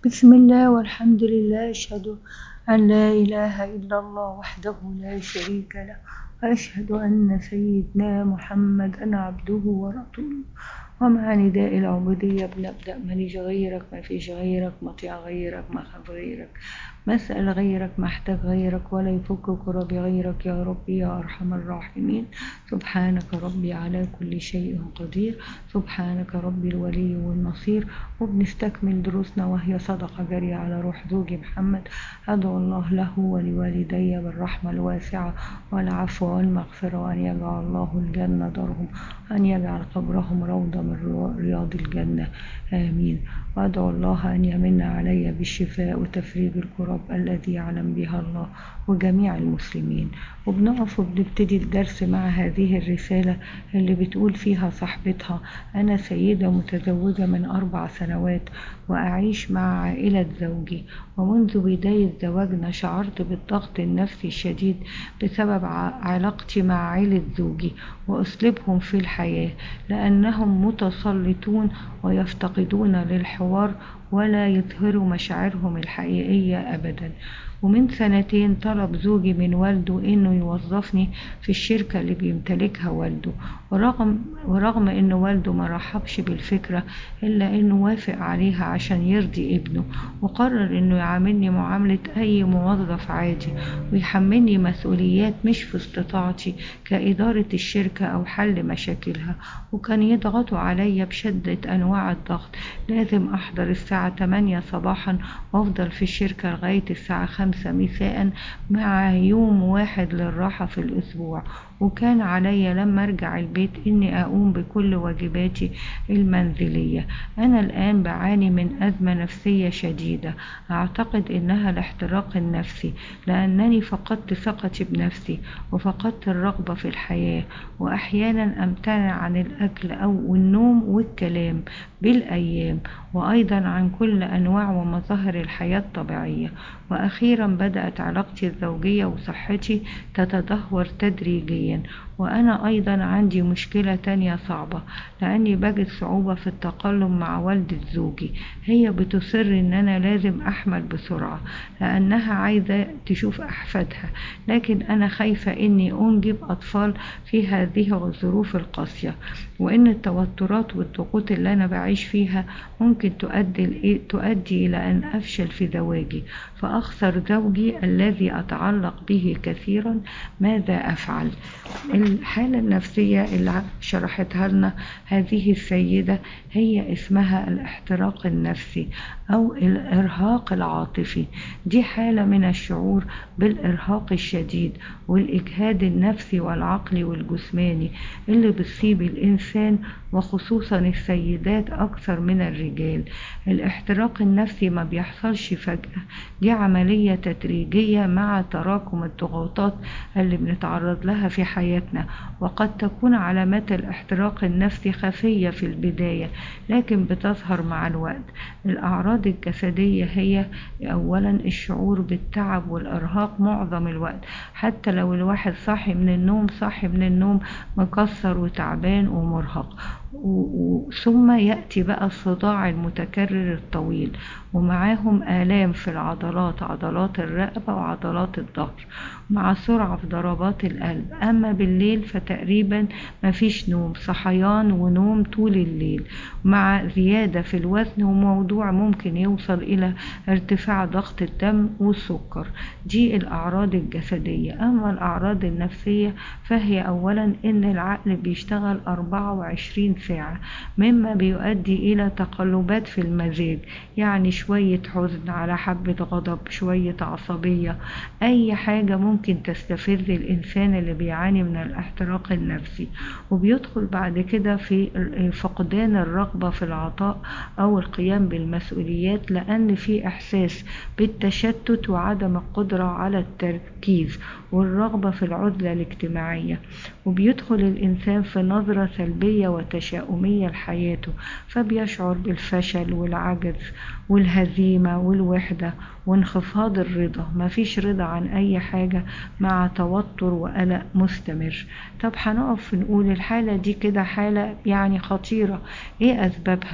بسم الله والحمد لله أشهد أن لا إله إلا الله وحده لا شريك له وأشهد أن سيدنا محمدا عبده ورسوله ومع نداء العبودية بنبدأ ماليش غيرك ما فيش غيرك مطيع غيرك ما خاف غيرك مسأل غيرك محتاج غيرك ولا يفك كرب غيرك يا ربي يا أرحم الراحمين سبحانك ربي على كل شيء قدير سبحانك ربي الولي والنصير وبنستكمل دروسنا وهي صدقة جارية على روح زوجي محمد أدعو الله له ولوالدي بالرحمة الواسعة والعفو والمغفرة وأن يجعل الله الجنة دارهم أن يجعل قبرهم روضة من رياض الجنة آمين وأدعو الله أن يمن علي بالشفاء وتفريج الكرب الذي يعلم بها الله وجميع المسلمين وبنقف وبنبتدي الدرس مع هذه الرسالة اللي بتقول فيها صاحبتها أنا سيدة متزوجة من أربع سنوات وأعيش مع عائلة زوجي ومنذ بداية زواجنا شعرت بالضغط النفسي الشديد بسبب علاقتي مع عائلة زوجي وأسلوبهم في الحياة لأنهم متسلطون ويفتقدون للحوار ولا يظهروا مشاعرهم الحقيقية أبدا ومن سنتين طلب زوجي من والده انه يوظفني في الشركة اللي بيمتلكها والده ورغم, ورغم ان والده ما رحبش بالفكرة الا انه وافق عليها عشان يرضي ابنه وقرر انه يعاملني معاملة اي موظف عادي ويحملني مسؤوليات مش في استطاعتي كإدارة الشركة او حل مشاكلها وكان يضغطوا عليا بشدة انواع الضغط لازم احضر الساعة 8 صباحا وافضل في الشركة لغاية الساعة 5 خمسة مساء مع يوم واحد للراحة في الأسبوع وكان علي لما أرجع البيت إني أقوم بكل واجباتي المنزلية أنا الآن بعاني من أزمة نفسية شديدة أعتقد إنها الاحتراق النفسي لأنني فقدت ثقتي بنفسي وفقدت الرغبة في الحياة وأحيانا أمتنع عن الأكل أو النوم والكلام بالأيام وأيضا عن كل أنواع ومظاهر الحياة الطبيعية وأخيرا بدأت علاقتي الزوجية وصحتي تتدهور تدريجيا وأنا أيضا عندي مشكلة تانية صعبة لأني بجد صعوبة في التقلب مع والدة زوجي هي بتصر إن أنا لازم أحمل بسرعة لأنها عايزة تشوف أحفادها لكن أنا خايفة إني أنجب أطفال في هذه الظروف القاسية وإن التوترات والضغوط اللي أنا بعيش فيها ممكن تؤدي, تؤدي إلى أن أفشل في زواجي فأخسر زوجي الذي أتعلق به كثيرا ماذا أفعل الحالة النفسية اللي شرحتها لنا هذه السيدة هي اسمها الاحتراق النفسي أو الإرهاق العاطفي دي حالة من الشعور بالإرهاق الشديد والإجهاد النفسي والعقلي والجسماني اللي بتصيب الإنسان وخصوصا السيدات أكثر من الرجال الاحتراق النفسي ما بيحصلش فجأة دي عملية تدريجية مع تراكم الضغوطات اللي بنتعرض لها في حياتنا وقد تكون علامات الاحتراق النفسي خفية في البداية لكن بتظهر مع الوقت الأعراض الجسدية هي أولا الشعور بالتعب والإرهاق معظم الوقت حتى لو الواحد صاحي من النوم صاحي من النوم مكسر وتعبان ومرهق ثم يأتي بقى الصداع المتكرر الطويل ومعاهم آلام في العضلات عضلات الرقبة وعضلات الظهر مع سرعة في ضربات القلب أما بالليل فتقريبا مفيش نوم صحيان ونوم طول الليل مع زيادة في الوزن وموضوع ممكن يوصل إلى ارتفاع ضغط الدم والسكر دي الأعراض الجسدية أما الأعراض النفسية فهي أولا إن العقل بيشتغل 24 ساعة مما بيؤدي إلى تقلبات في المزاج يعني شوية حزن على حبة غضب شوية عصبية أي حاجة ممكن تستفز الإنسان اللي بيعاني من الاحتراق النفسي وبيدخل بعد كده في فقدان الرغبة في العطاء أو القيام بالمسؤوليات لأن في إحساس بالتشتت وعدم القدرة على التركيز والرغبة في العزلة الاجتماعية وبيدخل الإنسان في نظرة سلبية وتشاؤمية لحياته فبيشعر بالفشل والعجز والهزيمة والوحدة وانخفاض الرضا مفيش رضا عن أي حاجة مع توتر وقلق مستمر طب هنقف نقول الحالة دي كده حالة يعني خطيرة ايه أسبابها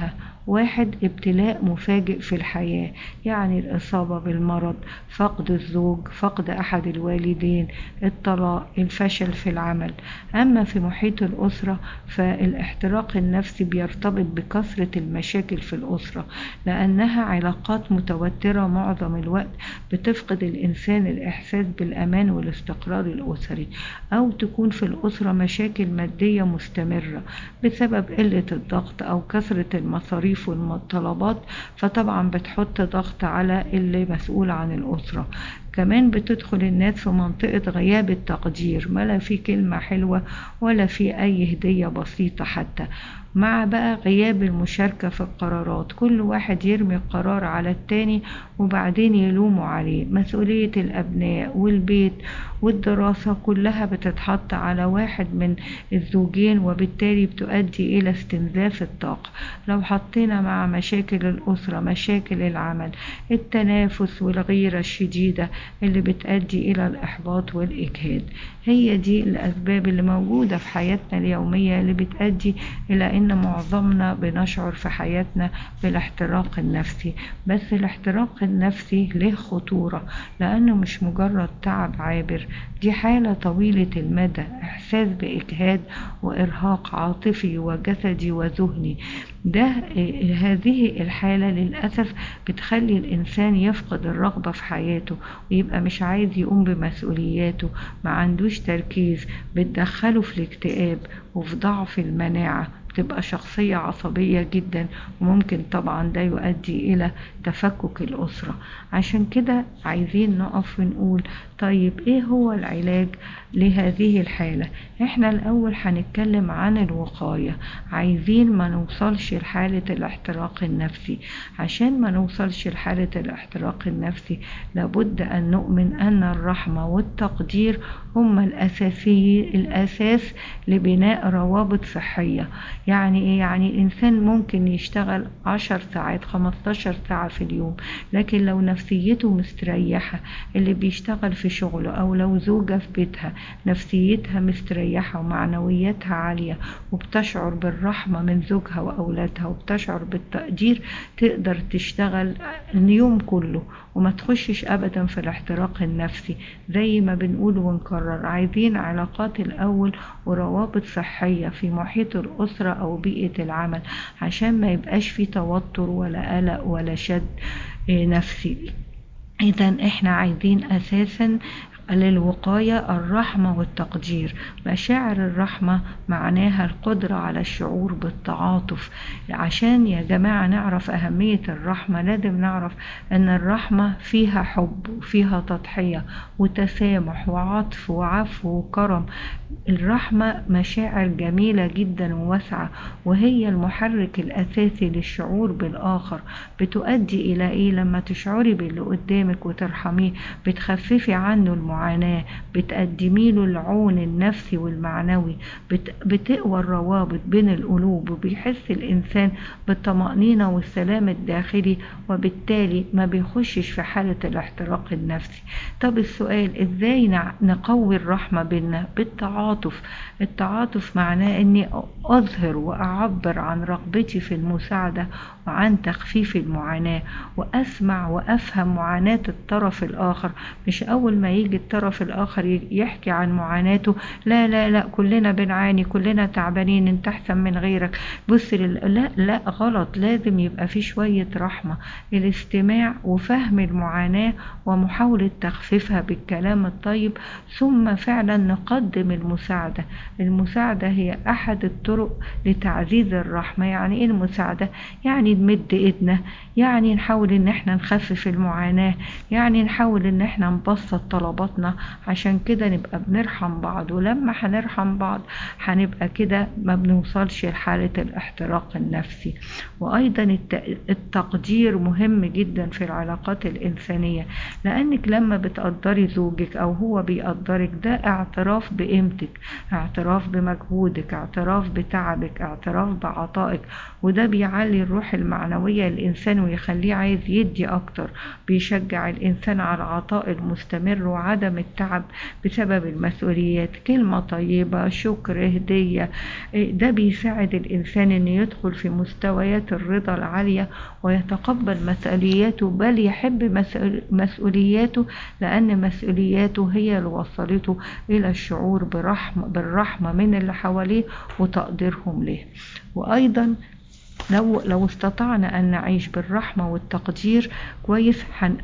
واحد ابتلاء مفاجئ في الحياة يعني الإصابة بالمرض فقد الزوج فقد أحد الوالدين الطلاق الفشل في العمل أما في محيط الأسرة فالاحتراق النفسي بيرتبط بكثرة المشاكل في الأسرة لأنها علاقات متوترة معظم الوقت بتفقد الإنسان الإحساس بالأمان والاستقرار الأسري أو تكون في الأسرة مشاكل مادية مستمرة بسبب قلة الضغط أو كثرة المصاريف والطلبات فطبعا بتحط ضغط على اللي مسؤول عن الأسرة كمان بتدخل الناس في منطقة غياب التقدير ما لا في كلمة حلوة ولا في أي هدية بسيطة حتى مع بقى غياب المشاركة في القرارات كل واحد يرمي القرار على التاني وبعدين يلوموا عليه مسؤولية الأبناء والبيت والدراسة كلها بتتحط على واحد من الزوجين وبالتالي بتؤدي إلى استنزاف الطاقة لو حطينا مع مشاكل الأسرة مشاكل العمل التنافس والغيرة الشديدة اللي بتؤدي إلى الإحباط والإجهاد هي دي الأسباب اللي موجودة في حياتنا اليومية اللي بتؤدي إلى إن معظمنا بنشعر في حياتنا بالاحتراق النفسي بس الاحتراق النفسي له خطورة لأنه مش مجرد تعب عابر دي حالة طويلة المدى إحساس بإجهاد وإرهاق عاطفي وجسدي وذهني ده هذه الحالة للأسف بتخلي الإنسان يفقد الرغبة في حياته ويبقى مش عايز يقوم بمسؤولياته ما عندوش تركيز بتدخله في الاكتئاب وفي ضعف المناعة بتبقى شخصية عصبية جدا وممكن طبعا ده يؤدي إلى تفكك الأسرة عشان كده عايزين نقف ونقول طيب إيه هو العلاج لهذه الحالة إحنا الأول هنتكلم عن الوقاية عايزين ما نوصلش لحالة الاحتراق النفسي عشان ما نوصلش لحالة الاحتراق النفسي لابد أن نؤمن أن الرحمة والتقدير هما الأساسي الأساس لبناء روابط صحية يعني إيه يعني الإنسان ممكن يشتغل عشر ساعات خمستاشر ساعة في اليوم لكن لو نفسيته مستريحة اللي بيشتغل في شغله أو لو زوجة في بيتها نفسيتها مستريحة ومعنوياتها عالية وبتشعر بالرحمة من زوجها وأولادها وبتشعر بالتقدير تقدر تشتغل اليوم كله وما تخشش أبدا في الاحتراق النفسي زي ما بنقول ونكرر عايزين علاقات الأول وروابط صحية في محيط الأسرة أو بيئة العمل عشان ما يبقاش في توتر ولا قلق ولا شد نفسي إذا إحنا عايزين أساسا للوقاية الرحمة والتقدير مشاعر الرحمة معناها القدرة على الشعور بالتعاطف عشان يا جماعة نعرف أهمية الرحمة لازم نعرف أن الرحمة فيها حب وفيها تضحية وتسامح وعطف وعفو وكرم الرحمة مشاعر جميلة جدا وواسعة وهي المحرك الأساسي للشعور بالآخر بتؤدي إلى إيه لما تشعري باللي قدامك وترحميه بتخففي عنه المعاناة بتقدمي له العون النفسي والمعنوي بت... بتقوى الروابط بين القلوب وبيحس الإنسان بالطمأنينة والسلام الداخلي وبالتالي ما بيخشش في حالة الاحتراق النفسي طب السؤال إزاي نقوي الرحمة بينا بالتعاطف التعاطف معناه أني أظهر وأعبر عن رغبتي في المساعدة وعن تخفيف المعاناة وأسمع وأفهم معاناة الطرف الآخر مش أول ما يجي الطرف الآخر يحكي عن معاناته لا لا لا كلنا بنعاني كلنا تعبانين انت أحسن من غيرك بص لل... لا لا غلط لازم يبقى في شوية رحمة الاستماع وفهم المعاناة ومحاولة تخفيفها بالكلام الطيب ثم فعلا نقدم المساعدة المساعدة هي أحد الطرق لتعزيز الرحمة يعني إيه المساعدة؟ يعني نمد إيدنا يعني نحاول إن احنا نخفف المعاناة يعني نحاول إن احنا نبسط طلباتنا عشان كده نبقى بنرحم بعض ولما هنرحم بعض هنبقى كده ما بنوصلش لحالة الاحتراق النفسي وأيضا التقدير مهم جدا في العلاقات الإنسانية لأنك لما بتقدري زوجك أو هو بيقدرك ده اعتراف بقيمتك اعتراف بمجهودك اعتراف بتعبك اعتراف بعطائك وده بيعلي الروح المعنوية للإنسان ويخليه عايز يدي أكتر بيشجع الإنسان على العطاء المستمر وعدم عدم التعب بسبب المسؤوليات كلمة طيبة شكر هدية ده بيساعد الإنسان أن يدخل في مستويات الرضا العالية ويتقبل مسؤولياته بل يحب مسؤولياته لأن مسؤولياته هي اللي وصلته إلى الشعور برحمة بالرحمة من اللي حواليه وتقديرهم له وأيضا لو لو استطعنا أن نعيش بالرحمة والتقدير كويس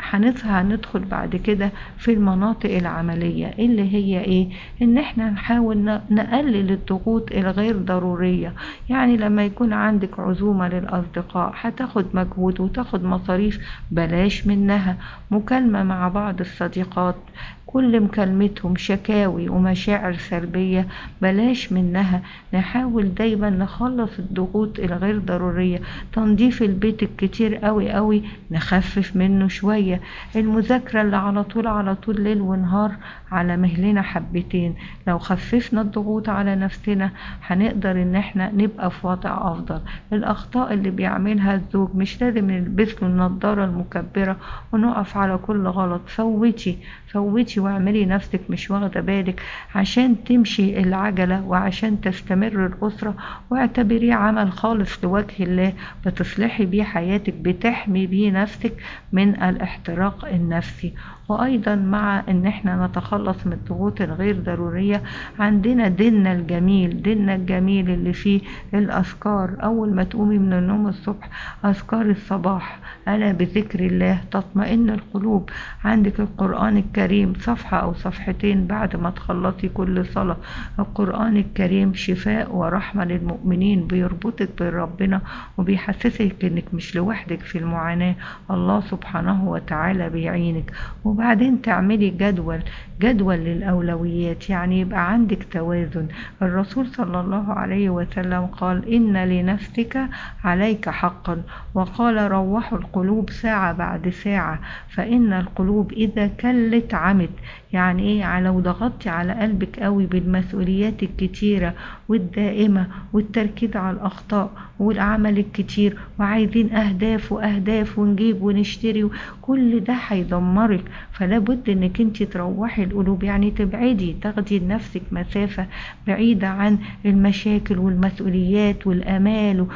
هندخل بعد كده في المناطق العملية اللي هي إيه؟ إن إحنا نحاول نقلل الضغوط الغير ضرورية يعني لما يكون عندك عزومة للأصدقاء هتاخد مجهود وتاخد مصاريف بلاش منها مكالمة مع بعض الصديقات كل مكالمتهم شكاوي ومشاعر سلبية بلاش منها نحاول دايما نخلص الضغوط الغير ضرورية تنظيف البيت الكتير قوي قوي نخفف منه شوية المذاكرة اللي على طول على طول ليل ونهار على مهلنا حبتين لو خففنا الضغوط على نفسنا هنقدر ان احنا نبقى في وضع افضل الاخطاء اللي بيعملها الزوج مش لازم نلبس له النضارة المكبرة ونقف على كل غلط فوتي فوتي واعملي نفسك مش واخدة بالك عشان تمشي العجلة وعشان تستمر الأسرة واعتبريه عمل خالص لوجه الله بتصلحي بيه حياتك بتحمي بيه نفسك من الاحتراق النفسي وأيضا مع إن احنا نتخلص من الضغوط الغير ضرورية عندنا ديننا الجميل ديننا الجميل اللي فيه الأذكار أول ما تقومي من النوم الصبح أذكار الصباح ألا بذكر الله تطمئن القلوب عندك القرآن الكريم صفحة أو صفحتين بعد ما تخلصي كل صلاة القرآن الكريم شفاء ورحمة للمؤمنين بيربطك بربنا وبيحسسك إنك مش لوحدك في المعاناة الله سبحانه وتعالى بيعينك وبعدين تعملي جدول جدول للأولويات يعني يبقى عندك توازن الرسول صلى الله عليه وسلم قال إن لنفسك عليك حقا وقال روحوا القلوب ساعة بعد ساعة فإن القلوب إذا كلت عمت يعني ايه لو ضغطتي على قلبك قوي بالمسؤوليات الكتيرة والدائمة والتركيز على الأخطاء والعمل الكتير وعايزين أهداف وأهداف ونجيب ونشتري كل ده هيدمرك فلا بد انك انت تروحي القلوب يعني تبعدي تاخدي لنفسك مسافة بعيدة عن المشاكل والمسؤوليات والامال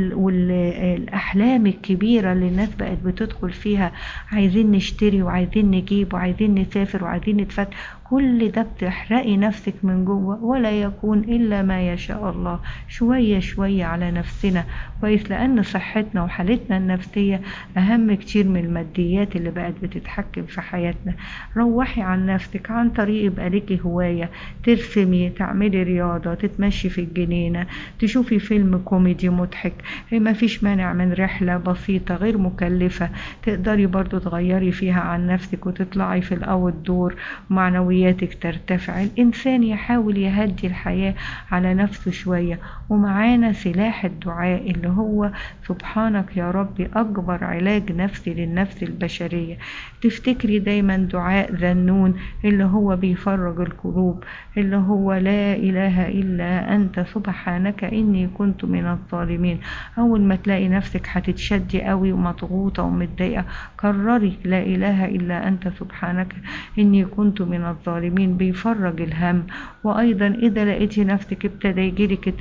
والاحلام الكبيرة اللي الناس بقت بتدخل فيها عايزين نشتري وعايزين نجيب وعايزين نسافر وعايزين نتفتح كل ده بتحرقي نفسك من جوه ولا يكون إلا ما يشاء الله شوية شوية على نفسنا كويس لأن صحتنا وحالتنا النفسية أهم كتير من الماديات اللي بقت بتتحكم في حياتنا روحي عن نفسك عن طريق يبقى ليكي هواية ترسمي تعملي رياضة تتمشي في الجنينة تشوفي فيلم كوميدي مضحك ما فيش مانع من رحلة بسيطة غير مكلفة تقدري برضو تغيري فيها عن نفسك وتطلعي في الأول دور معنويات معنوياتك ترتفع الإنسان يحاول يهدي الحياة على نفسه شوية ومعانا سلاح الدعاء اللي هو سبحانك يا ربي أكبر علاج نفسي للنفس البشرية تفتكري دايما دعاء ذنون اللي هو بيفرج القلوب اللي هو لا إله إلا أنت سبحانك إني كنت من الظالمين أول ما تلاقي نفسك هتتشدي قوي ومضغوطة ومتضايقة كرري لا إله إلا أنت سبحانك إني كنت من الظالمين بيفرج الهم وأيضا إذا لقيتي نفسك ابتدى يجيلك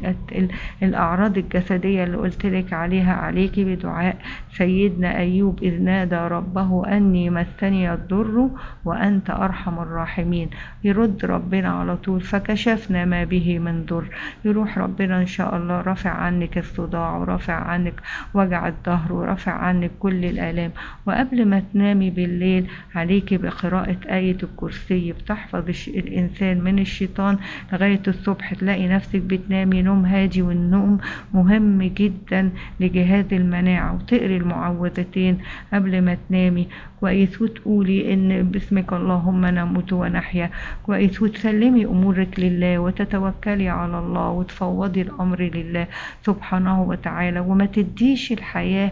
الأعراض الجسدية اللي قلتلك عليها عليكي بدعاء سيدنا أيوب إذ نادى ربه أني مسني الضر وأنت أرحم الراحمين يرد ربنا على طول فكشفنا ما به من ضر يروح ربنا إن شاء الله رافع عنك الصداع ورافع عنك وجع الظهر ورافع عنك كل الآلام وقبل ما تنامي بالليل عليك بقراءة آية الكرسي بتحفظ الإنسان من الشيطان لغاية الصبح تلاقي نفسك بتنامي نوم هادي والنوم مهم جدا لجهاز المناعة وتقري المعوذتين قبل ما تنامي كويس وتقولي ان باسمك اللهم نموت ونحيا كويس وتسلمي امورك لله وتتوكلي على الله وتفوضي الامر لله سبحانه وتعالى وما تديش الحياة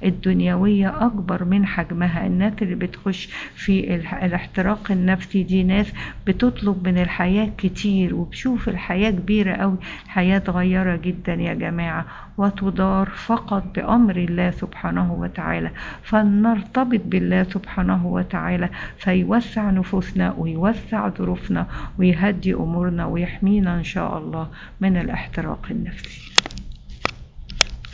الدنيوية اكبر من حجمها الناس اللي بتخش في الاحتراق النفسي دي ناس بتطلب من الحياة كتير وبشوف الحياة كبيرة قوي الحياة صغيرة جدا يا جماعة وتدار فقط بأمر الله سبحانه وتعالى فلنرتبط بالله سبحانه وتعالى فيوسع نفوسنا ويوسع ظروفنا ويهدي أمورنا ويحمينا إن شاء الله من الاحتراق النفسي